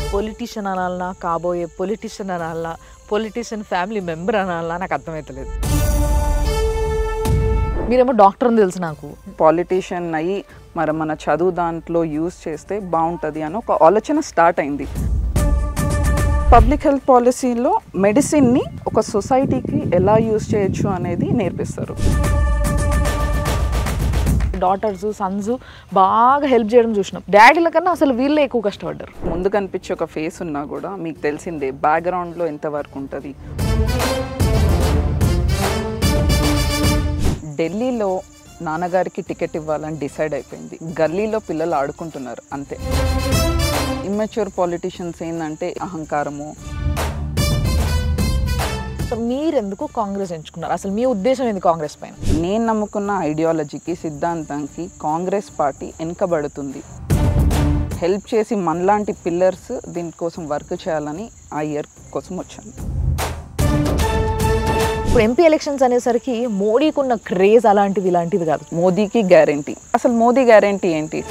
Politician అనాలనా కాబోయే politician అనాలనా పొలిటీషియన్ ఫ్యామిలీ మెంబర్ అనాలనా నాకు అర్థమవుతలేదు మీరేమో డాక్టర్ అని తెలుసు నాకు పాలిటీషియన్ అయ్యి మరి మన చదువు దాంట్లో యూజ్ చేస్తే బాగుంటుంది అని ఒక ఆలోచన స్టార్ట్ అయింది పబ్లిక్ హెల్త్ పాలసీలో మెడిసిన్ని ఒక సొసైటీకి ఎలా యూజ్ చేయొచ్చు అనేది నేర్పిస్తారు డాటర్స్ సన్స్ బాగా హెల్ప్ చేయడం చూసినాం డాడీల కన్నా అసలు వీళ్ళే ఎక్కువ కష్టపడ్డారు ముందు కనిపించే ఒక ఫేస్ ఉన్నా కూడా మీకు తెలిసిందే బ్యాక్గ్రౌండ్లో ఎంత వర్క్ ఉంటుంది ఢిల్లీలో నాన్నగారికి టికెట్ ఇవ్వాలని డిసైడ్ అయిపోయింది గల్లీలో పిల్లలు ఆడుకుంటున్నారు అంతే ఇమ్మెచ్యూర్ పాలిటీషియన్స్ ఏంటంటే అహంకారము సో మీరెందుకు కాంగ్రెస్ ఎంచుకున్నారు అసలు మీ ఉద్దేశం ఏంది కాంగ్రెస్ పైన నేను నమ్ముకున్న ఐడియాలజీకి సిద్ధాంతానికి కాంగ్రెస్ పార్టీ వెనుకబడుతుంది హెల్ప్ చేసి మనలాంటి పిల్లర్స్ దీనికోసం వర్క్ చేయాలని ఆ ఇయర్ కోసం వచ్చాను ఇప్పుడు ఎంపీ ఎలక్షన్స్ అనేసరికి మోడీకి ఉన్న క్రేజ్ అలాంటిది ఇలాంటిది కాదు మోదీకి గ్యారంటీ అసలు మోదీ గ్యారంటీ ఏంటి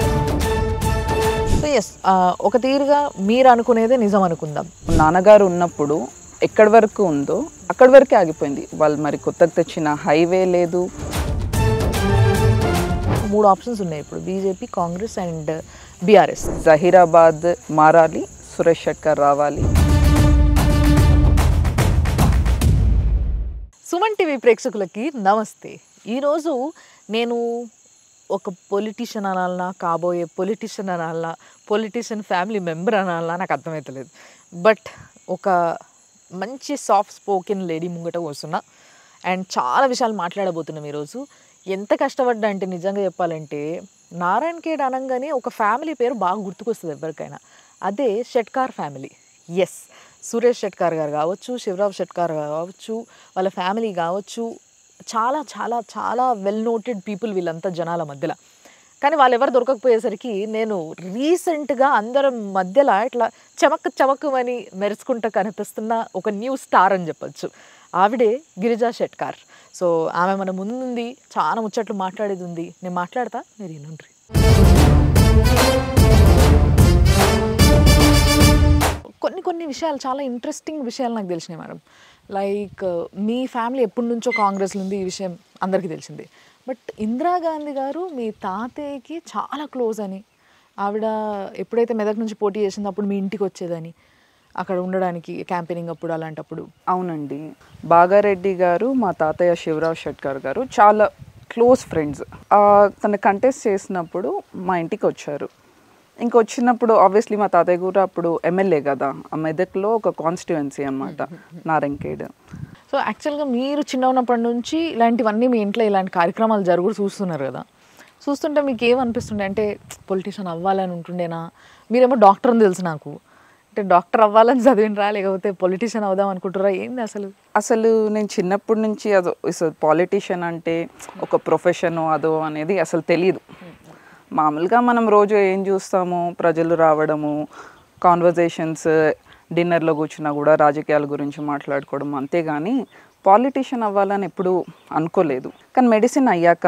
సో ఎస్ ఒక తీరుగా మీరు అనుకునేదే నిజం అనుకుందాం నాన్నగారు ఉన్నప్పుడు ఎక్కడి వరకు ఉందో అక్కడి వరకే ఆగిపోయింది వాళ్ళు మరి కొత్తగా తెచ్చిన హైవే లేదు మూడు ఆప్షన్స్ ఉన్నాయి ఇప్పుడు BJP Congress and BRS Zaheerabad మారాలి సురేష్ షెట్కర్ రావాలి సుమన్ టీవీ ప్రేక్షకులకి నమస్తే ఈరోజు నేను ఒక పొలిటీషియన్ అనాలనా కాబోయే పొలిటీషియన్ అనాలనా పొలిటీషియన్ ఫ్యామిలీ మెంబర్ అనాలనా నాకు అర్థమవుతలేదు బట్ ఒక మంచి సాఫ్ట్ స్పోకెన్ లేడీ ముంగట కూర్చున్నా అండ్ చాలా విషయాలు మాట్లాడబోతున్నాం ఈరోజు ఎంత కష్టపడ్డా అంటే నిజంగా చెప్పాలంటే నారాయణ ఖేడ్ అనగానే ఒక ఫ్యామిలీ పేరు బాగా గుర్తుకొస్తుంది ఎవరికైనా అదే షెట్కార్ ఫ్యామిలీ ఎస్ సురేష్ షెట్కార్ గారు కావచ్చు శివరావు షెట్కార్ గారు కావచ్చు వాళ్ళ ఫ్యామిలీ కావచ్చు చాలా చాలా చాలా వెల్ నోటెడ్ పీపుల్ వీళ్ళంతా జనాల మధ్యలో కానీ వాళ్ళు ఎవరు దొరకకపోయేసరికి నేను రీసెంట్గా అందరం మధ్యలో ఇట్లా చమక్ చమక్కుమని మెరుచుకుంటూ కనిపిస్తున్న ఒక న్యూ స్టార్ అని చెప్పొచ్చు ఆవిడే గిరిజా షెట్కార్ సో ఆమె మన ముందుంది చాలా ముచ్చట్లు మాట్లాడేది ఉంది నేను మాట్లాడతా మీరు వినండి కొన్ని కొన్ని విషయాలు చాలా ఇంట్రెస్టింగ్ విషయాలు నాకు తెలిసినాయి మేడం లైక్ మీ ఫ్యామిలీ ఎప్పటి నుంచో కాంగ్రెస్లో ఉంది ఈ విషయం అందరికీ తెలిసిందే బట్ ఇందిరాగాంధీ గారు మీ తాతయ్యకి చాలా క్లోజ్ అని ఆవిడ ఎప్పుడైతే మెదక్ నుంచి పోటీ చేసిందో అప్పుడు మీ ఇంటికి వచ్చేదని అక్కడ ఉండడానికి క్యాంపెయినింగ్ అప్పుడు అలాంటప్పుడు అవునండి బాగారెడ్డి గారు మా తాతయ్య శివరావు షెట్కర్ గారు చాలా క్లోజ్ ఫ్రెండ్స్ తను కంటెస్ట్ చేసినప్పుడు మా ఇంటికి వచ్చారు ఇంక వచ్చినప్పుడు ఆబ్వియస్లీ మా తాతయ్య కూడా అప్పుడు ఎమ్మెల్యే కదా ఆ మెదక్లో ఒక కాన్స్టిట్యువెన్సీ అనమాట నారంకేడ్ సో యాక్చువల్గా మీరు చిన్న ఉన్నప్పటి నుంచి ఇలాంటివన్నీ మీ ఇంట్లో ఇలాంటి కార్యక్రమాలు జరుగుతూ చూస్తున్నారు కదా చూస్తుంటే మీకు ఏమనిపిస్తుండే అంటే పొలిటీషియన్ అవ్వాలని ఉంటుండేనా మీరేమో డాక్టర్ అని తెలుసు నాకు అంటే డాక్టర్ అవ్వాలని చదివినరా లేకపోతే పొలిటీషియన్ అవుదాం అనుకుంటారా ఏంది అసలు అసలు నేను చిన్నప్పటి నుంచి అదో పాలిటీషియన్ అంటే ఒక ప్రొఫెషన్ అదో అనేది అసలు తెలియదు మామూలుగా మనం రోజు ఏం చూస్తాము ప్రజలు రావడము కాన్వర్జేషన్స్ డిన్నర్లో కూర్చున్నా కూడా రాజకీయాల గురించి మాట్లాడుకోవడం అంతేగాని పాలిటీషియన్ అవ్వాలని ఎప్పుడు అనుకోలేదు కానీ మెడిసిన్ అయ్యాక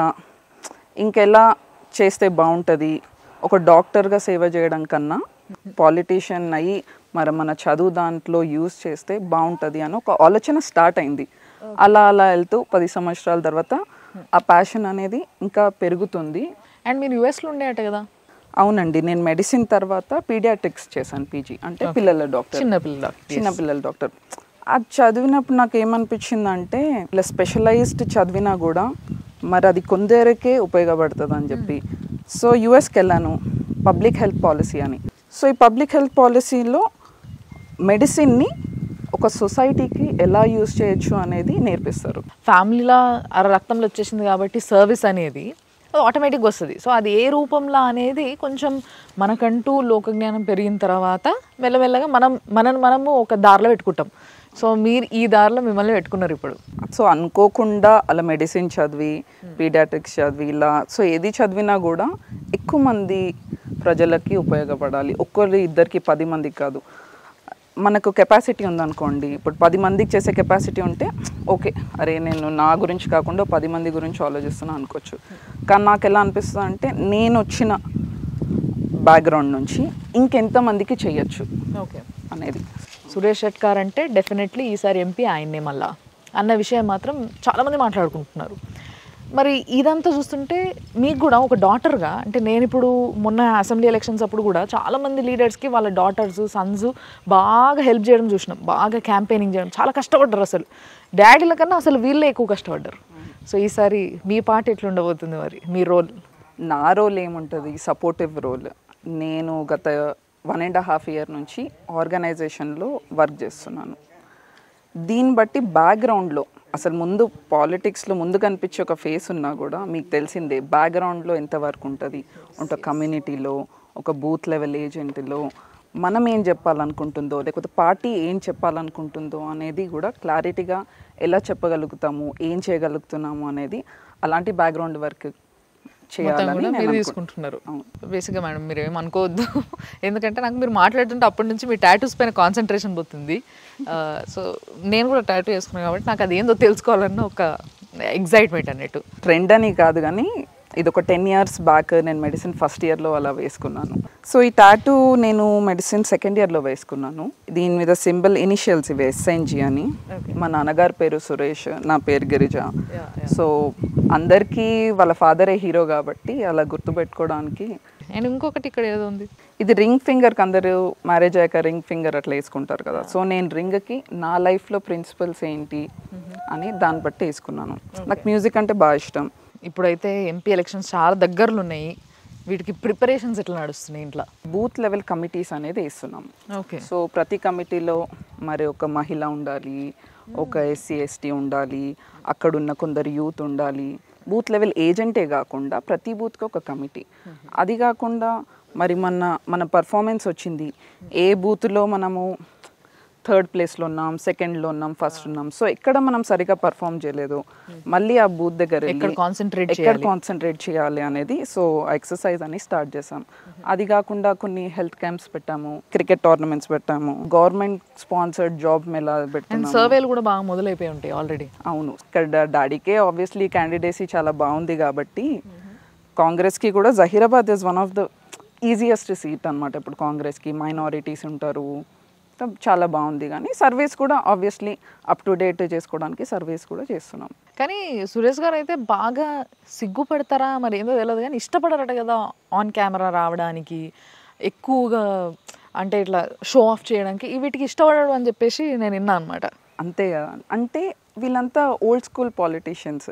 ఇంకెలా చేస్తే బాగుంటుంది ఒక డాక్టర్గా సేవ చేయడం కన్నా పాలిటీషియన్ అయ్యి మరి మన చదువు దాంట్లో యూజ్ చేస్తే బాగుంటుంది అని ఒక ఆలోచన స్టార్ట్ అయింది అలా అలా వెళ్తూ పది సంవత్సరాల తర్వాత ఆ ప్యాషన్ అనేది ఇంకా పెరుగుతుంది అండ్ మీరు యుఎస్లో ఉండేట కదా అవునండి నేను మెడిసిన్ తర్వాత పీడియాట్రిక్స్ చేశాను పీజీ అంటే పిల్లల డాక్టర్ చిన్నపిల్ల చిన్నపిల్లల డాక్టర్ అది చదివినప్పుడు నాకు ఏమనిపించిందంటే ఇలా స్పెషలైజ్డ్ చదివినా కూడా మరి అది కొందరికే ఉపయోగపడుతుంది అని చెప్పి సో యుఎస్కి వెళ్ళాను పబ్లిక్ హెల్త్ పాలసీ అని సో ఈ పబ్లిక్ హెల్త్ పాలసీలో మెడిసిన్ని ఒక సొసైటీకి ఎలా యూజ్ చేయొచ్చు అనేది నేర్పిస్తారు ఫ్యామిలీలో ఆ రక్తంలో వచ్చేసింది కాబట్టి సర్వీస్ అనేది అది ఆటోమేటిక్గా వస్తుంది సో అది ఏ రూపంలో అనేది కొంచెం మనకంటూ లోకజ్ఞానం పెరిగిన తర్వాత మెల్లమెల్లగా మనం మనం మనము ఒక దారిలో పెట్టుకుంటాం సో మీరు ఈ దారిలో మిమ్మల్ని పెట్టుకున్నారు ఇప్పుడు సో అనుకోకుండా అలా మెడిసిన్ చదివి పీడియాట్రిక్స్ చదివి ఇలా సో ఏది చదివినా కూడా ఎక్కువ మంది ప్రజలకి ఉపయోగపడాలి ఒక్కరు ఇద్దరికి పది మందికి కాదు మనకు కెపాసిటీ ఉందనుకోండి ఇప్పుడు పది మందికి చేసే కెపాసిటీ ఉంటే ఓకే అరే నేను నా గురించి కాకుండా పది మంది గురించి ఆలోచిస్తున్నా అనుకోవచ్చు కానీ నాకు ఎలా అనిపిస్తుంది అంటే నేను వచ్చిన బ్యాక్గ్రౌండ్ నుంచి ఇంకెంతమందికి చేయొచ్చు ఓకే అనేది సురేష్ షెట్కార్ అంటే డెఫినెట్లీ ఈసారి ఎంపీ ఆయన్నే మళ్ళా అన్న విషయం మాత్రం చాలామంది మాట్లాడుకుంటున్నారు మరి ఇదంతా చూస్తుంటే మీకు కూడా ఒక డాటర్గా అంటే నేను ఇప్పుడు మొన్న అసెంబ్లీ ఎలక్షన్స్ అప్పుడు కూడా చాలామంది లీడర్స్కి వాళ్ళ డాటర్స్ సన్స్ బాగా హెల్ప్ చేయడం చూసినాం బాగా క్యాంపెయినింగ్ చేయడం చాలా కష్టపడ్డారు అసలు డాడీల కన్నా అసలు వీళ్ళే ఎక్కువ కష్టపడ్డారు సో ఈసారి మీ పాట ఎట్లుండబోతుంది మరి మీ రోల్ నా రోల్ ఏముంటుంది సపోర్టివ్ రోల్ నేను గత వన్ అండ్ హాఫ్ ఇయర్ నుంచి ఆర్గనైజేషన్లో వర్క్ చేస్తున్నాను దీన్ని బట్టి బ్యాక్గ్రౌండ్లో అసలు ముందు పాలిటిక్స్లో ముందు కనిపించే ఒక ఫేస్ ఉన్నా కూడా మీకు తెలిసిందే బ్యాక్గ్రౌండ్లో ఎంత వర్క్ ఉంటుంది ఒక కమ్యూనిటీలో ఒక బూత్ లెవెల్ ఏజెంట్లో మనం ఏం చెప్పాలనుకుంటుందో లేకపోతే పార్టీ ఏం చెప్పాలనుకుంటుందో అనేది కూడా క్లారిటీగా ఎలా చెప్పగలుగుతాము ఏం చేయగలుగుతున్నాము అనేది అలాంటి బ్యాక్గ్రౌండ్ వర్క్ మొత్తం చేయాలని కూడా నేను మీరు అనుకుంటున్నాను. తీసుకుంటున్నారు అవును. బేసిక్గా మేడం మీరు ఏం అనుకోవద్దు ఎందుకంటే నాకు మీరు మాట్లాడుతుంటే అప్పటి నుంచి మీ టాటూస్ పైన కాన్సన్ట్రేషన్ పోతుంది సో నేను కూడా టాటూ వేసుకున్నాను కాబట్టి నాకు అది ఏందో తెలుసుకోవాలన్న ఒక ఎగ్జైట్మెంట్ అన్నట్టు ట్రెండ్ అని కాదు కానీ ఇది ఒక టెన్ ఇయర్స్ బ్యాక్ నేను మెడిసిన్ ఫస్ట్ ఇయర్లో అలా వేసుకున్నాను సో ఈ టాటూ నేను మెడిసిన్ సెకండ్ ఇయర్లో వేసుకున్నాను దీని మీద సింబల్ ఇనిషియల్స్ ఇవి ఎస్ఎన్జి అని Okay. మా నాన్నగారి పేరు సురేష్ నా పేరు గిరిజ Yeah, సో అందరికీ వాళ్ళ ఫాదరే హీరో కాబట్టి అలా గుర్తుపెట్టుకోవడానికి అండ్ ఇంకొకటి ఇక్కడ ఏదో ఉంది ఇది రింగ్ ఫింగర్కి అందరూ మ్యారేజ్ అయ్యాక రింగ్ ఫింగర్ అట్లా వేసుకుంటారు కదా సో నేను రింగ్కి నా లైఫ్లో ప్రిన్సిపల్స్ ఏంటి అని దాన్ని బట్టి వేసుకున్నాను నాకు మ్యూజిక్ అంటే బాగా ఇష్టం ఇప్పుడైతే ఎంపీ ఎలక్షన్స్ చాలా దగ్గరలో ఉన్నాయి వీటికి ప్రిపరేషన్స్ ఎట్లా నడుస్తున్నాయి ఇంట్లో బూత్ లెవెల్ కమిటీస్ అనేది వేస్తున్నాం ఓకే సో ప్రతి కమిటీలో మరి ఒక మహిళ ఉండాలి ఒక ఎస్సీ ఎస్టీ ఉండాలి అక్కడున్న కొందరు యూత్ ఉండాలి బూత్ లెవెల్ ఏజెంటే కాకుండా ప్రతి బూత్కి ఒక కమిటీ అది కాకుండా మరి మన మన పర్ఫార్మెన్స్ వచ్చింది ఏ బూత్లో మనము థర్డ్ ప్లేస్లో ఉన్నాం సెకండ్లో ఉన్నాం ఫస్ట్ ఉన్నాం సో ఎక్కడ మనం సరిగా పర్ఫామ్ చేయలేదు మళ్ళీ ఆ బూత్ దగ్గర వెళ్ళి ఎక్కడ కాన్సన్ట్రేట్ ఎక్కడ చేయాలి కాన్సన్ట్రేట్ చేయాలి అనేది సో ఎక్సర్సైజ్ అని స్టార్ట్ చేసాం అది కాకుండా కొన్ని హెల్త్ క్యాంప్స్ పెట్టాము క్రికెట్ టోర్నమెంట్స్ పెట్టాము government sponsored job mela and పెట్టున్నాము సర్వేలు కూడా బాగా మొదలైపోయి ఉంటాయి ఆల్రెడీ అవును ఇక్కడ డాడీకే ఆబ్వియస్లీ క్యాండిడేసీ చాలా బాగుంది కాబట్టి కాంగ్రెస్కి కూడా Zaheerabad is one of the easiest seat అనమాట ఇప్పుడు కాంగ్రెస్కి మైనారిటీస్ ఉంటారు సో చాలా బాగుంది కానీ సర్వీస్ కూడా ఆబ్వియస్లీ అప్ టు డేట్ చేసుకోవడానికి సర్వీస్ కూడా చేస్తున్నాం కానీ సురేష్ గారు అయితే బాగా సిగ్గుపడతారా మరి ఏందో తెలియదు కానీ ఇష్టపడరట కదా ఆన్ కెమెరా రావడానికి ఎక్కువగా అంటే ఇట్లా షో ఆఫ్ చేయడానికి ఈ వీటికి ఇష్టపడడు అని చెప్పేసి నేను విన్నా అనమాట అంతే కదా అంటే వీళ్ళంతా ఓల్డ్ స్కూల్ పాలిటీషియన్స్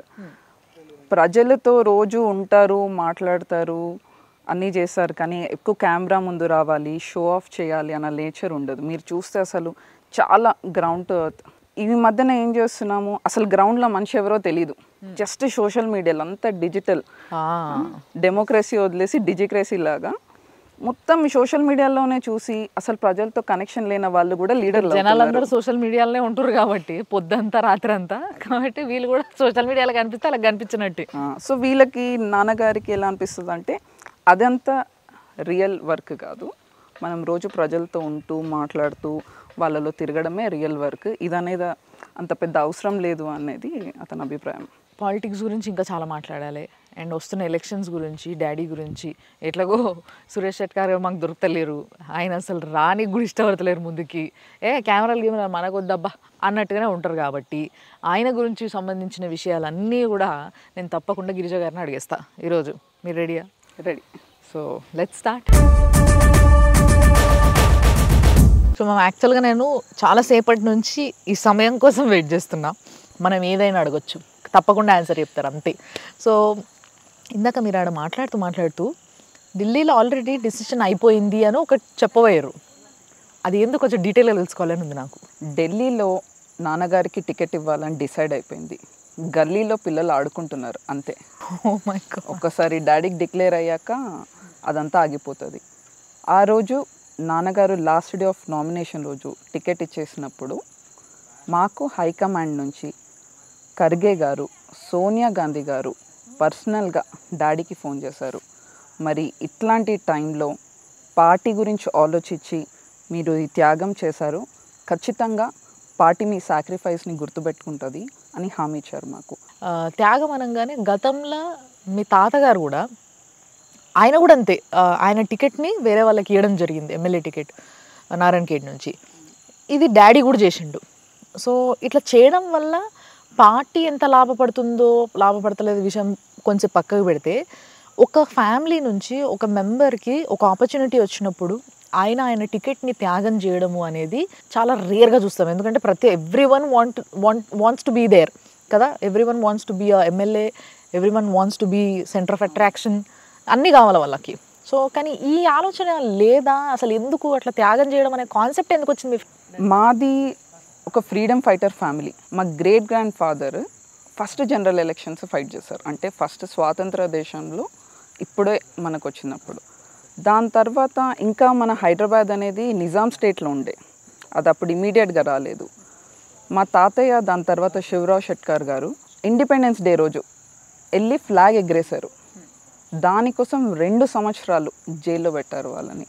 ప్రజలతో రోజు ఉంటారు మాట్లాడతారు అన్నీ చేస్తారు కానీ ఎక్కువ కెమెరా ముందు రావాలి షో ఆఫ్ చేయాలి అన్న నేచర్ ఉండదు మీరు చూస్తే అసలు చాలా గ్రౌండ్ ఈ మధ్యన ఏం చేస్తున్నాము అసలు గ్రౌండ్లో మనిషి ఎవరో తెలియదు జస్ట్ సోషల్ మీడియాలో అంతా డిజిటల్ డెమోక్రసీ వదిలేసి డిజిక్రసీ లాగా మొత్తం సోషల్ మీడియాలోనే చూసి అసలు ప్రజలతో కనెక్షన్ లేని వాళ్ళు కూడా లీడర్లు జనాలందరూ సోషల్ మీడియాలోనే ఉంటారు కాబట్టి పొద్దంతా రాత్రి అంతా కాబట్టి వీళ్ళు కూడా సోషల్ మీడియాలో కనిపిస్తే అలా కనిపించినట్టు ఆ, సో వీళ్ళకి నాన్నగారికి ఎలా అనిపిస్తుంది అంటే అదంతా రియల్ వర్క్ కాదు మనం రోజు ప్రజలతో ఉంటూ మాట్లాడుతూ వాళ్ళలో తిరగడమే రియల్ వర్క్ ఇదనేది అంత పెద్ద అవసరం లేదు అనేది అతని అభిప్రాయం పాలిటిక్స్ గురించి ఇంకా చాలా మాట్లాడాలి అండ్ వస్తున్న ఎలక్షన్స్ గురించి డాడీ గురించి ఎట్లాగో సురేష్ షెట్కార్ గారు మాకు దొరకలేరు ఆయన అసలు రాని కూడా ఇష్టపడతలేరు ముందుకి ఏ కెమెరాలు గేమరా మనకు వద్దబ్బా అన్నట్టుగానే ఉంటారు కాబట్టి ఆయన గురించి సంబంధించిన విషయాలన్నీ కూడా నేను తప్పకుండా గిరిజ గారిని అడిగేస్తా ఈరోజు మీరు రెడీయా ready so let start so మేము యాక్చువల్గా నేను చాలాసేపటి నుంచి ఈ సమయం కోసం వెయిట్ చేస్తున్నా మనం ఏదైనా అడగొచ్చు తప్పకుండా ఆన్సర్ చెప్తారు అంతే సో ఇందాక మీరు ఆడ మాట్లాడుతూ మాట్లాడుతూ ఢిల్లీలో ఆల్రెడీ డిసిషన్ అయిపోయింది అని ఒకటి చెప్పబోయారు అది ఎందుకు కొంచెం డీటెయిల్గా తెలుసుకోవాలని ఉంది నాకు ఢిల్లీలో నాన్నగారికి టికెట్ ఇవ్వాలని డిసైడ్ అయిపోయింది గల్లీలో పిల్లలు ఆడుకుంటున్నారు అంతే ఓ మై గాడ్ ఒక్కసారి డాడీకి డిక్లేర్ అయ్యాక అదంతా ఆగిపోతుంది ఆ రోజు నాన్నగారు లాస్ట్ డే ఆఫ్ నామినేషన్ రోజు టికెట్ ఇచ్చేసినప్పుడు మాకు హైకమాండ్ నుంచి ఖర్గే గారు సోనియా గాంధీ గారు పర్సనల్గా డాడీకి ఫోన్ చేశారు మరి ఇట్లాంటి టైంలో పార్టీ గురించి ఆలోచించి మీరు ఈ త్యాగం చేశారు ఖచ్చితంగా పార్టీ మీ సాక్రిఫైస్ని గుర్తుపెట్టుకుంటుంది అని హామీ ఇచ్చారు మాకు ఆ, త్యాగం అనగానే గతంలో మీ తాతగారు కూడా ఆయన కూడా అంతే ఆ, ఆయన టికెట్ని వేరే వాళ్ళకి ఇవ్వడం జరిగింది ఎమ్మెల్యే టికెట్ నారాయణ ఖేడ్ నుంచి ఇది డాడీ కూడా చేసిండు సో ఇట్లా చేయడం వల్ల పార్టీ ఎంత లాభపడుతుందో లాభపడతలేదు విషయం కొంచెం పక్కకు పెడితే ఒక ఫ్యామిలీ నుంచి ఒక మెంబర్కి ఒక ఆపర్చునిటీ వచ్చినప్పుడు ఆయన ఆయన టికెట్ని త్యాగం చేయడము అనేది చాలా రేర్గా చూస్తాం ఎందుకంటే ప్రతి every one want want wants to be there కదా every one wants to be a MLA every one wants to be centre of attraction అన్నీ కావాలి వాళ్ళకి సో కానీ ఈ ఆలోచన లేదా అసలు ఎందుకు అట్లా త్యాగం చేయడం అనే కాన్సెప్ట్ ఎందుకు వచ్చింది మాది ఒక ఫ్రీడమ్ ఫైటర్ ఫ్యామిలీ మా great grand father first general elections fight చేశారు అంటే ఫస్ట్ స్వాతంత్ర దేశంలో ఇప్పుడే మనకు వచ్చినప్పుడు దాని తర్వాత ఇంకా మన హైదరాబాద్ అనేది నిజాం స్టేట్లో ఉండే అది అప్పుడు ఇమీడియట్గా రాలేదు మా తాతయ్య దాని తర్వాత శివరావు షెట్కర్ గారు ఇండిపెండెన్స్ డే రోజు వెళ్ళి ఫ్లాగ్ ఎగరేశారు దానికోసం రెండు సంవత్సరాలు జైల్లో పెట్టారు వాళ్ళని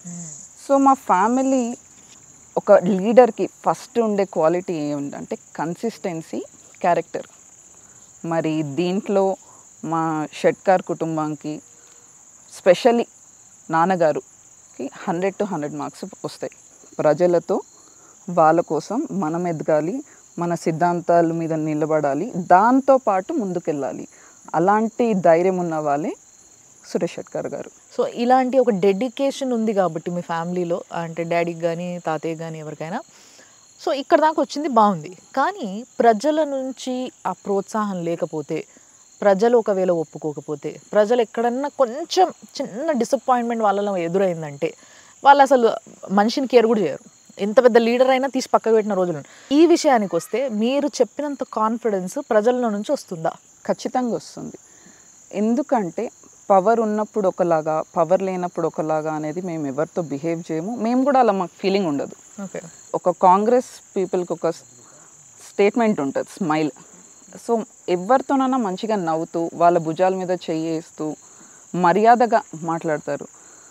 సో మా ఫ్యామిలీ ఒక లీడర్కి ఫస్ట్ ఉండే క్వాలిటీ ఏమిటంటే కన్సిస్టెన్సీ క్యారెక్టర్ మరి దీంట్లో మా షెట్కార్ కుటుంబానికి స్పెషల్లీ నాన్నగారుకి హండ్రెడ్ టు హండ్రెడ్ మార్క్స్ వస్తాయి ప్రజలతో వాళ్ళ కోసం మనం ఎదగాలి మన సిద్ధాంతాల మీద నిలబడాలి దాంతో పాటు ముందుకెళ్ళాలి అలాంటి ధైర్యం ఉన్న వాళ్ళే సురేష్ షెట్కర్ గారు సో ఇలాంటి ఒక డెడికేషన్ ఉంది కాబట్టి మీ ఫ్యామిలీలో అంటే డాడీకి కానీ తాతయ్య కానీ ఎవరికైనా సో ఇక్కడ దాకా వచ్చింది బాగుంది కానీ ప్రజల నుంచి ఆ ప్రోత్సాహం లేకపోతే ప్రజలు ఒకవేళ ఒప్పుకోకపోతే ప్రజలు ఎక్కడన్నా కొంచెం చిన్న డిసప్పాయింట్మెంట్ వాళ్ళలో ఎదురైందంటే వాళ్ళు అసలు మనిషిని కేర్ కూడా చేయరు ఎంత పెద్ద లీడర్ అయినా తీసి పక్కకు పెట్టిన రోజులు ఉన్నాయి. ఈ విషయానికి వస్తే మీరు చెప్పినంత కాన్ఫిడెన్స్ ప్రజల నుంచి వస్తుందా ఖచ్చితంగా వస్తుంది ఎందుకంటే పవర్ ఉన్నప్పుడు ఒకలాగా పవర్ లేనప్పుడు ఒకలాగా అనేది మేము ఎవరితో బిహేవ్ చేయము మేము కూడా అలా మాకు ఫీలింగ్ ఉండదు ఓకే ఒక కాంగ్రెస్ పీపుల్కి ఒక స్టేట్మెంట్ ఉంటుంది స్మైల్ సో ఎవరితోనైనా మంచిగా నవ్వుతూ వాళ్ళ భుజాల మీద చెయ్యేస్తూ మర్యాదగా మాట్లాడతారు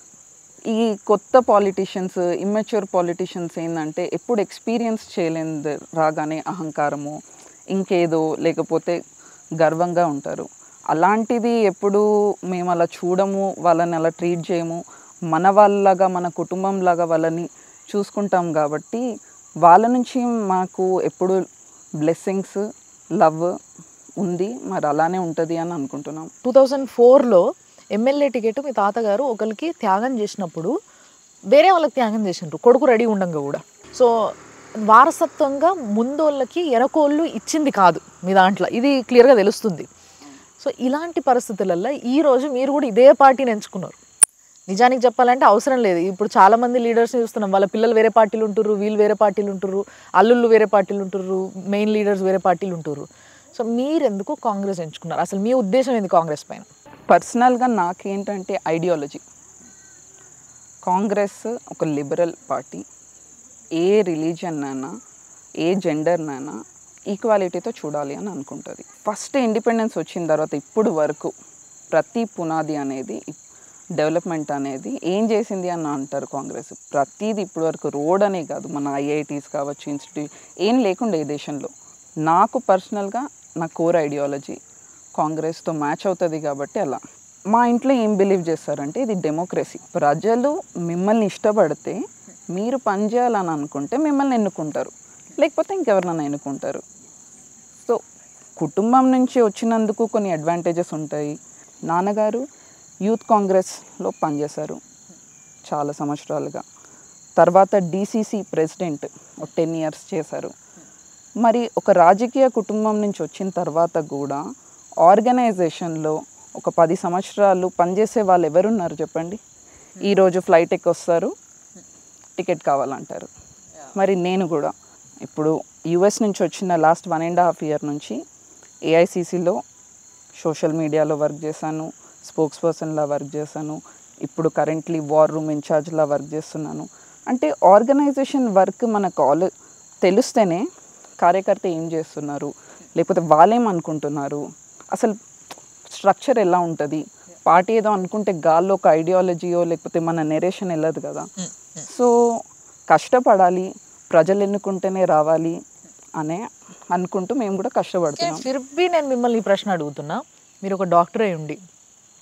ఈ కొత్త పాలిటీషియన్స్ ఇమ్మెచ్యూర్ పాలిటీషియన్స్ ఏంటంటే ఎప్పుడు ఎక్స్పీరియన్స్ చేయలేనిది రాగానే అహంకారము ఇంకేదో లేకపోతే గర్వంగా ఉంటారు అలాంటిది ఎప్పుడు మేము అలా చూడము వాళ్ళని అలా ట్రీట్ చేయము మన వాళ్ళలాగా మన కుటుంబంలాగా వాళ్ళని చూసుకుంటాం కాబట్టి వాళ్ళ నుంచి మాకు ఎప్పుడు బ్లెస్సింగ్స్ లవ్ ఉంది మరి అలానే ఉంటుంది అని అనుకుంటున్నాం టూ థౌజండ్ ఫోర్లో ఎమ్మెల్యే టికెట్ మీ తాతగారు ఒకరికి త్యాగం చేసినప్పుడు వేరే వాళ్ళకి త్యాగం చేసిండ్రు కొడుకు రెడీ ఉండంగా కూడా సో వారసత్వంగా ముందోళ్ళకి ఎనకోళ్ళు ఇచ్చింది కాదు మీ దాంట్లో ఇది క్లియర్గా తెలుస్తుంది సో ఇలాంటి పరిస్థితులలో ఈ రోజు మీరు కూడా ఇదే పార్టీని ఎంచుకున్నారు నిజానికి చెప్పాలంటే అవసరం లేదు ఇప్పుడు చాలా మంది లీడర్స్ని చూస్తున్నాం వాళ్ళ పిల్లలు వేరే పార్టీలు ఉంటుర్రు వీళ్ళు వేరే పార్టీలు ఉంటుర్రు అల్లుళ్ళు వేరే పార్టీలు ఉంటుర్రు మెయిన్ లీడర్స్ వేరే పార్టీలు ఉంటుర్రు సో మీరెందుకు కాంగ్రెస్ ఎంచుకున్నారు అసలు మీ ఉద్దేశం ఏంది కాంగ్రెస్ పైన పర్సనల్గా నాకేంటంటే ఐడియాలజీ కాంగ్రెస్ ఒక లిబరల్ పార్టీ ఏ రిలీజియన్ అయినా ఏ జెండర్నైనా ఈక్వాలిటీతో చూడాలి అని అనుకుంటుంది ఫస్ట్ ఇండిపెండెన్స్ వచ్చిన తర్వాత ఇప్పుడు వరకు ప్రతి పునాది అనేది డెవలప్మెంట్ అనేది ఏం చేసింది అని అంటారు కాంగ్రెస్ ప్రతిది ఇప్పుడు వరకు రోడ్ అనే కాదు మన ఐఐటీస్ కావచ్చు ఇన్స్టిట్యూట్ ఏం లేకుండే ఈ దేశంలో నాకు పర్సనల్గా నా కోర్ ఐడియాలజీ కాంగ్రెస్తో మ్యాచ్ అవుతుంది కాబట్టి అలా మా ఇంట్లో ఏం బిలీవ్ చేస్తారంటే ఇది డెమోక్రసీ ప్రజలు మిమ్మల్ని ఇష్టపడితే మీరు పనిచేయాలని అనుకుంటే మిమ్మల్ని ఎన్నుకుంటారు లేకపోతే ఇంకెవరినైనా ఎన్నుకుంటారు సో కుటుంబం నుంచి వచ్చినందుకు కొన్ని అడ్వాంటేజెస్ ఉంటాయి నాన్నగారు యూత్ కాంగ్రెస్లో పనిచేశారు చాలా సంవత్సరాలుగా తర్వాత డీసీసీ ప్రెసిడెంట్ ఒక టెన్ ఇయర్స్ చేశారు మరి ఒక రాజకీయ కుటుంబం నుంచి వచ్చిన తర్వాత కూడా ఆర్గనైజేషన్లో ఒక పది సంవత్సరాలు పనిచేసే వాళ్ళు ఎవరున్నారు చెప్పండి ఈరోజు ఫ్లైట్ ఎక్కి వస్తారు టికెట్ కావాలంటారు మరి నేను కూడా ఇప్పుడు యుఎస్ నుంచి వచ్చిన last one and half year నుంచి ఏఐసిసిలో సోషల్ మీడియాలో వర్క్ చేశాను స్పోక్స్ పర్సన్లా వర్క్ చేశాను ఇప్పుడు కరెంట్లీ వార్ రూమ్ ఇన్ఛార్జ్లా వర్క్ చేస్తున్నాను అంటే ఆర్గనైజేషన్ వర్క్ మనకు ఆల్ తెలిస్తేనే కార్యకర్త ఏం చేస్తున్నారు లేకపోతే వాళ్ళేం అనుకుంటున్నారు అసలు స్ట్రక్చర్ ఎలా ఉంటుంది పార్టీ ఏదో అనుకుంటే గాల్లో ఒక ఐడియాలజీయో లేకపోతే మన నెరేషన్ వెళ్ళదు కదా సో కష్టపడాలి ప్రజలు ఎన్నుకుంటేనే రావాలి అనే అనుకుంటూ మేము కూడా కష్టపడుతున్నాం ఫిర్బీ నేను మిమ్మల్ని ఈ ప్రశ్న అడుగుతున్నా మీరు ఒక డాక్టర్ అయి ఉండి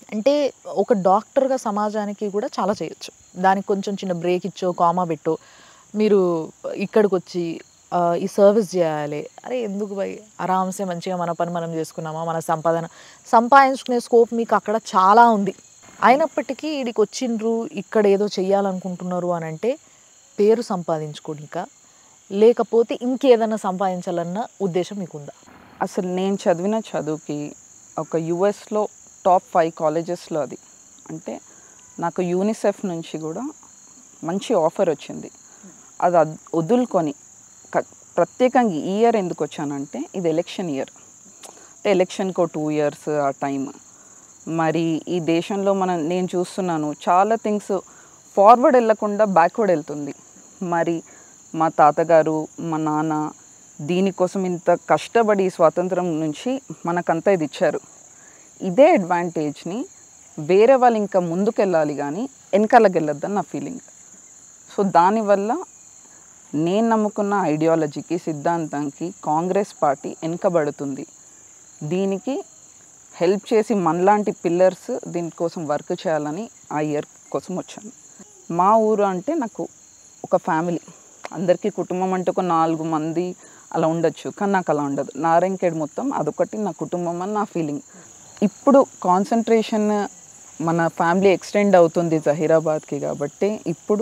అంటే ఒక డాక్టర్గా సమాజానికి కూడా చాలా చేయొచ్చు దానికి కొంచెం చిన్న బ్రేక్ ఇచ్చో కామా పెట్టో మీరు ఇక్కడికి వచ్చి ఆ, ఈ సర్వీస్ చేయాలి అరే ఎందుకు భయ్ ఆరామ్సే మంచిగా మన పని మనం చేసుకున్నామా మన సంపాదన సంపాదించుకునే స్కోప్ మీకు అక్కడ చాలా ఉంది అయినప్పటికీ వీడికి వచ్చిండ్రు ఇక్కడ ఏదో చెయ్యాలనుకుంటున్నారు అని అంటే పేరు సంపాదించుకోనిక లేకపోతే ఇంకేదైనా సంపాదించాలన్న ఉద్దేశం మీకుందా అసలు నేను చదివిన చదువుకి ఒక యుఎస్లో టాప్ ఫైవ్ కాలేజెస్లో అది అంటే నాకు యూనిసెఫ్ నుంచి కూడా మంచి ఆఫర్ వచ్చింది అది అద్- వదులుకొని క- ప్రత్యేకంగా ఈ ఇయర్ ఎందుకు వచ్చానంటే ఇది ఎలక్షన్ ఇయర్ అంటే ఎలక్షన్కి టూ ఇయర్స్ ఆ టైం మరి ఈ దేశంలో మనం నేను చూస్తున్నాను చాలా థింగ్స్ ఫార్వర్డ్ వెళ్ళకుండా బ్యాక్వర్డ్ వెళ్తుంది మరి మా తాతగారు మా నాన్న దీనికోసం ఇంత కష్టపడి ఈ స్వాతంత్రం నుంచి మనకంతా ఇది ఇచ్చారు ఇదే అడ్వాంటేజ్ని వేరే వాళ్ళు ఇంకా ముందుకెళ్ళాలి కానీ వెనకాలకి వెళ్ళొద్దని నా ఫీలింగ్ సో దానివల్ల నేను నమ్ముకున్న ఐడియాలజీకి సిద్ధాంతానికి కాంగ్రెస్ పార్టీ వెనుకబడుతుంది దీనికి హెల్ప్ చేసి మనలాంటి పిల్లర్స్ దీనికోసం వర్క్ చేయాలని ఆ ఇయర్ కోసం వచ్చాను మా ఊరు అంటే నాకు ఒక ఫ్యామిలీ అందరికీ కుటుంబం అంటే ఒక నాలుగు మంది అలా ఉండొచ్చు కానీ నాకు అలా ఉండదు నారాయణఖేడ్ మొత్తం అదొకటి నా కుటుంబం అని నా ఫీలింగ్ ఇప్పుడు కాన్సన్ట్రేషన్ మన ఫ్యామిలీ ఎక్స్టెండ్ అవుతుంది జహీరాబాద్కి కాబట్టి ఇప్పుడు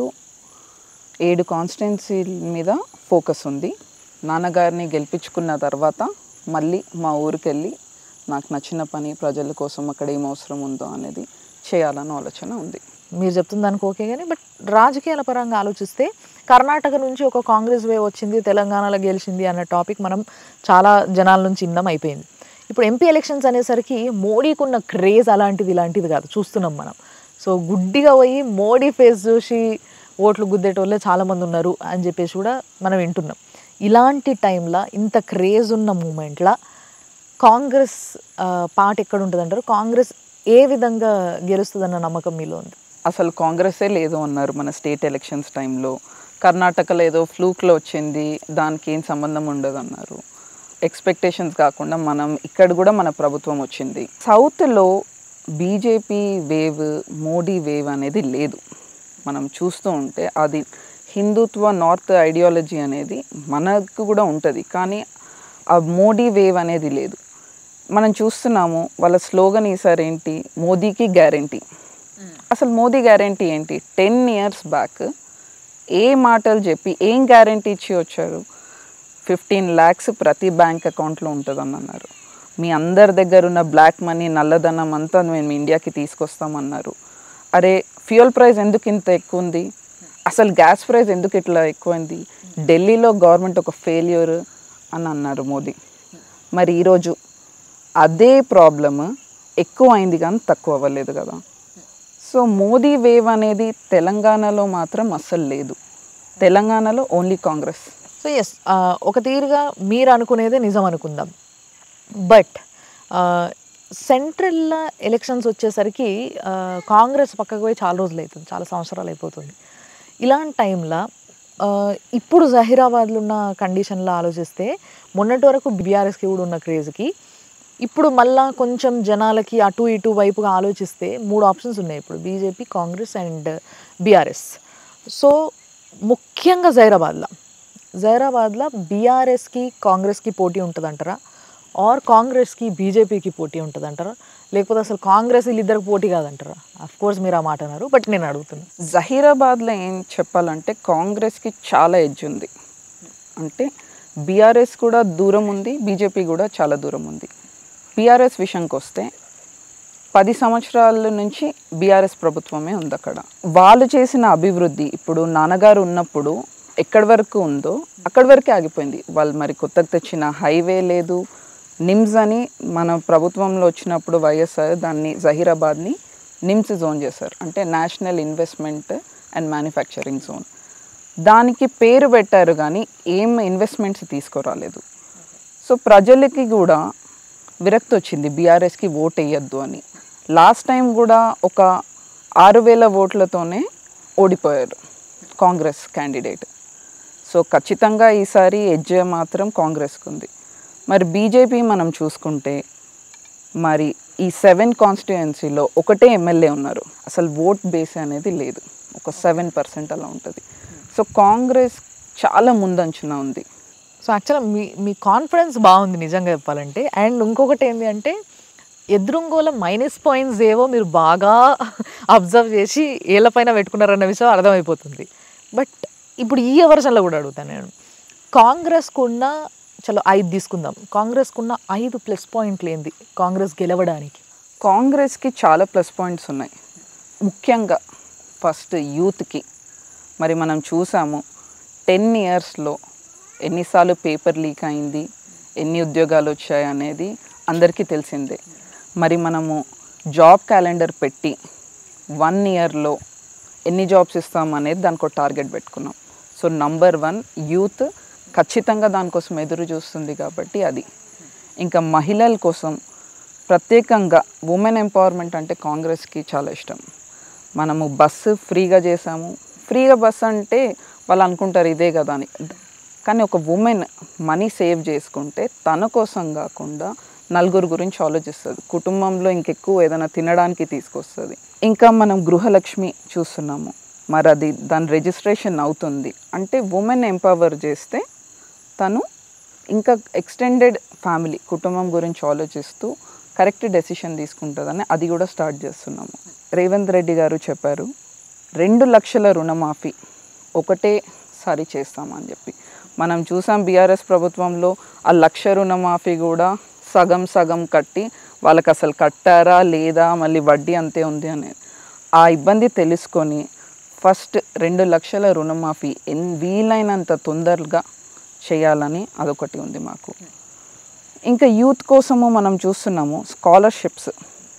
ఏడు కాన్స్టిట్యున్సీల మీద ఫోకస్ ఉంది నాన్నగారిని గెలిపించుకున్న తర్వాత మళ్ళీ మా ఊరికి వెళ్ళి నాకు నచ్చిన పని ప్రజల కోసం అక్కడ ఏం అవసరం ఉందో అనేది చేయాలన్న ఆలోచన ఉంది మీరు చెప్తున్న దానికి ఓకే కానీ బట్ రాజకీయాల పరంగా ఆలోచిస్తే కర్ణాటక నుంచి ఒక కాంగ్రెస్ వే వచ్చింది తెలంగాణలో గెలిచింది అన్న టాపిక్ మనం చాలా జనాల నుంచి ఇందం అయిపోయింది ఇప్పుడు ఎంపీ ఎలక్షన్స్ అనేసరికి మోడీకి ఉన్న క్రేజ్ అలాంటిది ఇలాంటిది కాదు చూస్తున్నాం మనం సో గుడ్డిగా పోయి మోడీ ఫేస్ చూసి ఓట్లు గుద్దేటోళ్ళే చాలామంది ఉన్నారు అని చెప్పేసి కూడా మనం వింటున్నాం ఇలాంటి టైంలో ఇంత క్రేజ్ ఉన్న మూమెంట్లో కాంగ్రెస్ ఆ, పార్ట్ ఎక్కడ ఉంటుంది అంటారు కాంగ్రెస్ ఏ విధంగా గెలుస్తుందన్న నమ్మకం మీలో ఉంది అసలు కాంగ్రెసే లేదు అన్నారు మన స్టేట్ ఎలక్షన్స్ టైంలో కర్ణాటకలో ఏదో ఫ్లూక్లో వచ్చింది దానికి ఏం సంబంధం ఉండదు అన్నారు ఎక్స్పెక్టేషన్స్ కాకుండా మనం ఇక్కడ కూడా మన ప్రభుత్వం వచ్చింది సౌత్లో బీజేపీ వేవ్ మోడీ వేవ్ అనేది లేదు మనం చూస్తూ ఉంటే అది హిందుత్వ నార్త్ ఐడియాలజీ అనేది మనకు కూడా ఉంటుంది కానీ ఆ మోడీ వేవ్ అనేది లేదు మనం చూస్తున్నాము వాళ్ళ స్లోగన్ ఈసారి ఏంటి మోదీకి గ్యారంటీ అసలు మోదీ గ్యారంటీ ఏంటి టెన్ ఇయర్స్ బ్యాక్ ఏ మాటలు చెప్పి ఏం గ్యారంటీ ఇచ్చి వచ్చారు ఫిఫ్టీన్ ల్యాక్స్ ప్రతి బ్యాంక్ అకౌంట్లో ఉంటుందని అన్నారు మీ అందరి దగ్గర ఉన్న బ్లాక్ మనీ నల్లధనం అంతా మేము ఇండియాకి తీసుకొస్తామన్నారు అరే ఫ్యూయల్ ప్రైస్ ఎందుకు ఇంత ఎక్కువ ఉంది అసలు గ్యాస్ ప్రైస్ ఎందుకు ఇట్లా ఎక్కువైంది ఢిల్లీలో గవర్నమెంట్ ఒక ఫెయిల్యూర్ అని అన్నారు మోదీ మరి ఈరోజు అదే ప్రాబ్లమ్ ఎక్కువ అయింది కానీ తక్కువ అవ్వలేదు కదా సో మోదీ వేవ్ అనేది తెలంగాణలో మాత్రం అస్సలు లేదు తెలంగాణలో ఓన్లీ కాంగ్రెస్ సో ఎస్ ఒక తీరుగా మీరు అనుకునేదే నిజం అనుకుందాం బట్ సెంట్రల్ ఎలక్షన్స్ వచ్చేసరికి ఆ, కాంగ్రెస్ పక్కకు పోయి చాలా రోజులు అవుతుంది చాలా సంవత్సరాలు అయిపోతుంది ఇలాంటి టైంలో ఆ, ఇప్పుడు జహీరాబాద్లో ఉన్న కండిషన్లో ఆలోచిస్తే మొన్నటి వరకు బీఆర్ఎస్కి కూడా ఉన్న క్రేజ్కి ఇప్పుడు మళ్ళా కొంచెం జనాలకి అటు ఇటు వైపుగా ఆలోచిస్తే మూడు ఆప్షన్స్ ఉన్నాయి ఇప్పుడు BJP Congress and BRS so ముఖ్యంగా జైరాబాద్లో జైరాబాద్లో బీఆర్ఎస్కి కాంగ్రెస్కి పోటీ ఉంటుందంటారా ఆర్ కాంగ్రెస్కి బీజేపీకి పోటీ ఉంటుందంటారా లేకపోతే అసలు కాంగ్రెస్ వీళ్ళిద్దరికి పోటీ కాదంటారా అఫ్ కోర్స్ మీరు ఆ మాట అన్నారు బట్ నేను అడుగుతున్నాను జహీరాబాద్లో ఏం చెప్పాలంటే కాంగ్రెస్కి చాలా ఎడ్జ్ ఉంది అంటే బీఆర్ఎస్ కూడా దూరం ఉంది బీజేపీ కూడా చాలా దూరం ఉంది బీఆర్ఎస్ విషయంకి వస్తే పది సంవత్సరాల నుంచి బీఆర్ఎస్ ప్రభుత్వమే ఉంది అక్కడ వాళ్ళు చేసిన అభివృద్ధి ఇప్పుడు నాన్నగారు ఉన్నప్పుడు ఎక్కడి వరకు ఉందో అక్కడి వరకే ఆగిపోయింది వాళ్ళు మరి కొత్తగా తెచ్చిన హైవే లేదు నిమ్స్ అని మన ప్రభుత్వంలో వచ్చినప్పుడు వైఎస్ఆర్ దాన్ని జహీరాబాద్ని నిమ్స్ జోన్ చేశారు అంటే national investment and manufacturing zone దానికి పేరు పెట్టారు కానీ ఏం ఇన్వెస్ట్మెంట్స్ తీసుకురాలేదు సో ప్రజలకి కూడా విరక్తి వచ్చింది బీఆర్ఎస్కి ఓట్ వేయద్దు అని లాస్ట్ టైం కూడా ఒక ఆరు వేల ఓట్లతోనే ఓడిపోయారు కాంగ్రెస్ క్యాండిడేట్ సో ఖచ్చితంగా ఈసారి ఎడ్జ్ మాత్రం కాంగ్రెస్కి ఉంది మరి బీజేపీ మనం చూసుకుంటే మరి ఈ సెవెన్ కాన్స్టిట్యుయెన్సీలో ఒకటే ఎమ్మెల్యే ఉన్నారు అసలు ఓట్ బేస్ అనేది లేదు ఒక సెవెన్ పర్సెంట్ అలా ఉంటుంది సో కాంగ్రెస్ చాలా ముందంచున ఉంది సో యాక్చువల్గా మీ మీ కాన్ఫిడెన్స్ బాగుంది నిజంగా చెప్పాలంటే అండ్ ఇంకొకటి ఏంటి అంటే ఎదురుంగోల మైనస్ పాయింట్స్ ఏవో మీరు బాగా అబ్జర్వ్ చేసి ఏళ్ళపైన పెట్టుకున్నారన్న విషయం అర్థమైపోతుంది బట్ ఇప్పుడు ఈ వర్షన్లో కూడా అడుగుతాను నేను కాంగ్రెస్కు ఉన్న చలో ఐదు తీసుకుందాం కాంగ్రెస్కు ఉన్న ఐదు ప్లస్ పాయింట్లు ఏంది కాంగ్రెస్ గెలవడానికి కాంగ్రెస్కి చాలా ప్లస్ పాయింట్స్ ఉన్నాయి ముఖ్యంగా ఫస్ట్ యూత్కి మరి మనం చూసాము టెన్ ఇయర్స్లో ఎన్నిసార్లు పేపర్ లీక్ అయింది ఎన్ని ఉద్యోగాలు వచ్చాయి అనేది అందరికీ తెలిసిందే మరి మనము జాబ్ క్యాలెండర్ పెట్టి వన్ ఇయర్లో ఎన్ని జాబ్స్ ఇస్తాం అనేది దానికి ఒక టార్గెట్ పెట్టుకున్నాం సో నంబర్ వన్ యూత్ ఖచ్చితంగా దానికోసం ఎదురు చూస్తుంది కాబట్టి అది ఇంకా మహిళల కోసం ప్రత్యేకంగా ఉమెన్ ఎంపవర్మెంట్ అంటే కాంగ్రెస్కి చాలా ఇష్టం మనము బస్సు ఫ్రీగా చేసాము ఫ్రీగా బస్సు అంటే వాళ్ళు అనుకుంటారు ఇదే కదా అని కానీ ఒక ఉమెన్ మనీ సేవ్ చేసుకుంటే తన కోసం కాకుండా నలుగురు గురించి ఆలోచిస్తుంది కుటుంబంలో ఇంకెక్కువ ఏదైనా తినడానికి తీసుకొస్తుంది ఇంకా మనం గృహలక్ష్మి చూస్తున్నాము మరి అది దాని రిజిస్ట్రేషన్ అవుతుంది అంటే ఉమెన్ ఎంపవర్ చేస్తే తను ఇంకా ఎక్స్టెండెడ్ ఫ్యామిలీ కుటుంబం గురించి ఆలోచిస్తూ కరెక్ట్ డెసిషన్ తీసుకుంటుందని అది కూడా స్టార్ట్ చేస్తున్నాము రేవంత్ రెడ్డి గారు చెప్పారు రెండు లక్షల రుణమాఫీ ఒకటేసారి చేస్తామని చెప్పి మనం చూసాం బీఆర్ఎస్ ప్రభుత్వంలో ఆ లక్ష రుణమాఫీ కూడా సగం సగం కట్టి వాళ్ళకి అసలు కట్టారా లేదా మళ్ళీ వడ్డీ అంతే ఉంది అనేది ఆ ఇబ్బంది తెలుసుకొని ఫస్ట్ రెండు లక్షల రుణమాఫీ ఎన్ వీలైనంత తొందరగా చేయాలని అదొకటి ఉంది మాకు ఇంకా యూత్ కోసము మనం చూస్తున్నాము స్కాలర్షిప్స్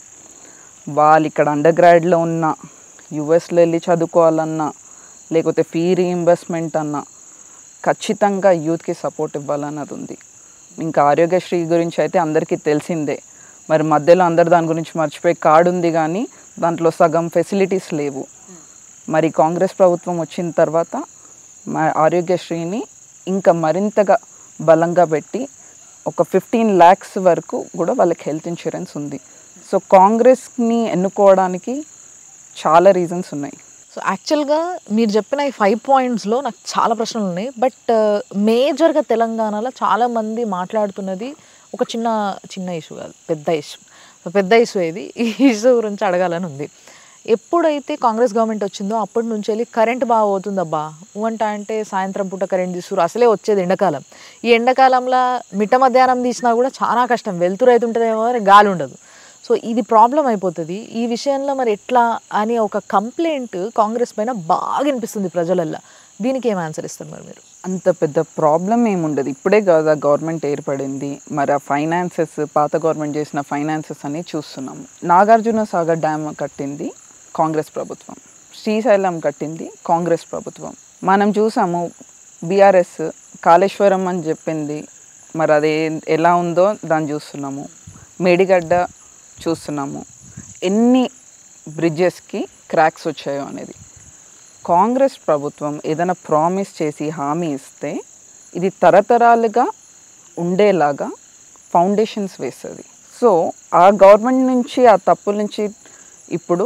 వాళ్ళు ఇక్కడ అండర్ గ్రాడ్లో ఉన్న యుఎస్లో వెళ్ళి చదువుకోవాలన్నా లేకపోతే ఫీ రీఇంబర్స్మెంట్ అన్నా ఖచ్చితంగా యూత్కి సపోర్ట్ ఇవ్వాలన్నది ఉంది ఇంకా ఆరోగ్యశ్రీ గురించి అయితే అందరికీ తెలిసిందే మరి మధ్యలో అందరు దాని గురించి మర్చిపోయి కార్డు ఉంది కానీ దాంట్లో సగం ఫెసిలిటీస్ లేవు మరి కాంగ్రెస్ ప్రభుత్వం వచ్చిన తర్వాత మా ఆరోగ్యశ్రీని ఇంకా మరింతగా బలంగా పెట్టి ఒక ఫిఫ్టీన్ ల్యాక్స్ వరకు కూడా వాళ్ళకి హెల్త్ ఇన్సూరెన్స్ ఉంది సో కాంగ్రెస్ని ఎన్నుకోవడానికి చాలా రీజన్స్ ఉన్నాయి సో యాక్చువల్గా మీరు చెప్పిన ఈ ఫైవ్ పాయింట్స్లో నాకు చాలా ప్రశ్నలు ఉన్నాయి బట్ మేజర్గా తెలంగాణలో చాలామంది మాట్లాడుతున్నది ఒక చిన్న చిన్న ఇష్యూ కాదు పెద్ద ఇష్యూ పెద్ద ఇష్యూ ఏది ఈ ఇష్యూ గురించి అడగాలని ఉంది ఎప్పుడైతే కాంగ్రెస్ గవర్నమెంట్ వచ్చిందో అప్పటి నుంచి వెళ్ళి కరెంట్ బాగా పోతుందబ్బా వంట అంటే సాయంత్రం పూట కరెంట్ తీసుకురు అసలే వచ్చేది ఎండాకాలం ఈ ఎండాకాలంలో మిట్ట మధ్యాహ్నం తీసినా కూడా చాలా కష్టం వెళ్తురు అయితే ఉంటుందేమో కానీ గాలి ఉండదు సో ఇది ప్రాబ్లం అయిపోతుంది ఈ విషయంలో మరి ఎట్లా అని ఒక కంప్లైంట్ కాంగ్రెస్ పైన బాగా వినిపిస్తుంది ప్రజలల్లో దీనికి ఏం ఆన్సర్ ఇస్తారు మరి మీరు అంత పెద్ద ప్రాబ్లం ఏముండదు ఇప్పుడే కదా గవర్నమెంట్ ఏర్పడింది మరి ఆ ఫైనాన్సెస్ పాత గవర్నమెంట్ చేసిన ఫైనాన్సెస్ అని చూస్తున్నాము నాగార్జున సాగర్ డ్యామ్ కట్టింది కాంగ్రెస్ ప్రభుత్వం శ్రీశైలం కట్టింది కాంగ్రెస్ ప్రభుత్వం మనం చూసాము బీఆర్ఎస్ కాళేశ్వరం అని చెప్పింది మరి అది ఎలా ఉందో దాన్ని చూస్తున్నాము మేడిగడ్డ చూస్తున్నాము ఎన్ని బ్రిడ్జెస్కి క్రాక్స్ వచ్చాయో అనేది కాంగ్రెస్ ప్రభుత్వం ఏదైనా ప్రామిస్ చేసి హామీ ఇస్తే ఇది తరతరాలుగా ఉండేలాగా ఫౌండేషన్స్ వేస్తుంది సో ఆ గవర్నమెంట్ నుంచి ఆ తప్పుల నుంచి ఇప్పుడు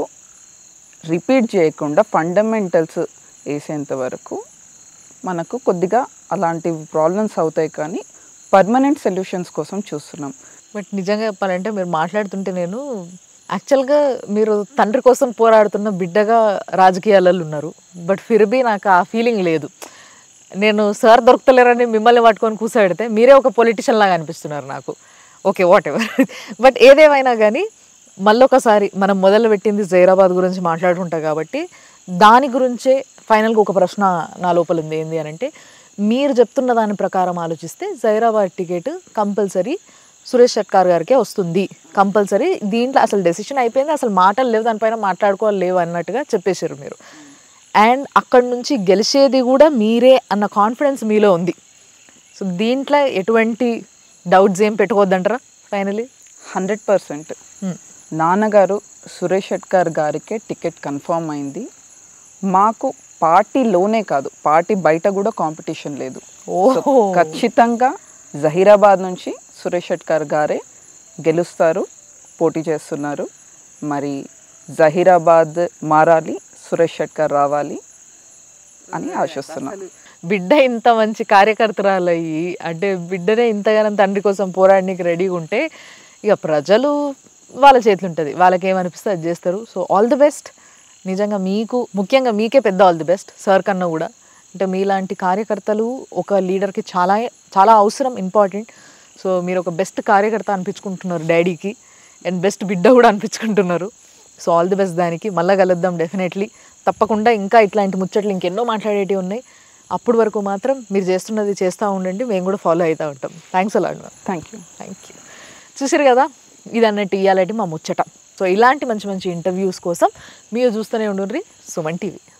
రిపీట్ చేయకుండా ఫండమెంటల్స్ వేసేంత వరకు మనకు కొద్దిగా అలాంటి ప్రాబ్లమ్స్ అవుతాయి కానీ పర్మనెంట్ సొల్యూషన్స్ కోసం చూస్తున్నాం బట్ నిజంగా చెప్పాలంటే మీరు మాట్లాడుతుంటే నేను యాక్చువల్గా మీరు తండ్రి కోసం పోరాడుతున్న బిడ్డగా రాజకీయాలలో ఉన్నారు బట్ ఫిర్బీ నాకు ఆ ఫీలింగ్ లేదు నేను సార్ దొరుకుతలేరని మిమ్మల్ని పట్టుకొని కూర్చోబెడితే మీరే ఒక పొలిటిషియన్ లాగా అనిపిస్తున్నారు నాకు ఓకే వాట్ ఎవర్ బట్ ఏదేమైనా కానీ మళ్ళొకసారి మనం మొదలు పెట్టింది జైరాబాద్ గురించి మాట్లాడుకుంటాం కాబట్టి దాని గురించే ఫైనల్గా ఒక ప్రశ్న నా లోపల ఉంది ఏంది అని అంటే మీరు చెప్తున్న దాని ప్రకారం ఆలోచిస్తే జైరాబాద్ టికెట్ కంపల్సరీ సురేష్ షట్కార్ గారికే వస్తుంది కంపల్సరీ దీంట్లో అసలు డెసిషన్ అయిపోయింది అసలు మాటలు లేవు దానిపైన మాట్లాడుకోవాలి లేవు అన్నట్టుగా చెప్పేశారు మీరు అండ్ అక్కడి నుంచి గెలిచేది కూడా మీరే అన్న కాన్ఫిడెన్స్ మీలో ఉంది సో దీంట్లో ఎటువంటి డౌట్స్ ఏం పెట్టుకోవద్దంటారా ఫైనలీ హండ్రెడ్ పర్సెంట్ నాన్నగారు సురేష్ షెట్కర్ గారికే టికెట్ కన్ఫర్మ్ అయింది మాకు పార్టీలోనే కాదు పార్టీ బయట కూడా కాంపిటీషన్ లేదు సో ఓహో ఖచ్చితంగా జహీరాబాద్ నుంచి సురేష్ షెట్కర్ గారే గెలుస్తారు పోటీ చేస్తున్నారు మరి జహీరాబాద్ మారాలి సురేష్ షెట్కర్ రావాలి అని ఆశిస్తున్నాను బిడ్డ ఇంత మంచి కార్యకర్తరాలయ్యి అంటే బిడ్డనే ఇంతగానం తండ్రి కోసం పోరాడడానికి రెడీగా ఉంటే ఇక ప్రజలు వాళ్ళ చేతులు ఉంటుంది వాళ్ళకి ఏమనిపిస్తే అది చేస్తారు సో ఆల్ ది బెస్ట్ నిజంగా మీకు ముఖ్యంగా మీకే పెద్ద ఆల్ ది బెస్ట్ సార్ కన్నా కూడా అంటే మీలాంటి కార్యకర్తలు ఒక లీడర్కి చాలా చాలా అవసరం ఇంపార్టెంట్ సో మీరు ఒక బెస్ట్ కార్యకర్త అనిపించుకుంటున్నారు డాడీకి అండ్ బెస్ట్ బిడ్డ కూడా అనిపించుకుంటున్నారు సో ఆల్ ది బెస్ట్ దానికి మళ్ళీ కలుద్దాం డెఫినెట్లీ తప్పకుండా ఇంకా ఇట్లాంటి ముచ్చట్లు ఇంకెన్నో మాట్లాడేటివి ఉన్నాయి అప్పటి వరకు మాత్రం మీరు చేస్తున్నది చేస్తూ ఉండండి మేము కూడా ఫాలో అవుతూ ఉంటాం థ్యాంక్స్ అలాడ్ థ్యాంక్ యూ థ్యాంక్ యూ చూసారు కదా ఇది అన్నట్టు ఇయ్యాలంటే మా ముచ్చట సో ఇలాంటి మంచి మంచి ఇంటర్వ్యూస్ కోసం మీరు చూస్తూనే ఉండండి సుమన్ టీవీ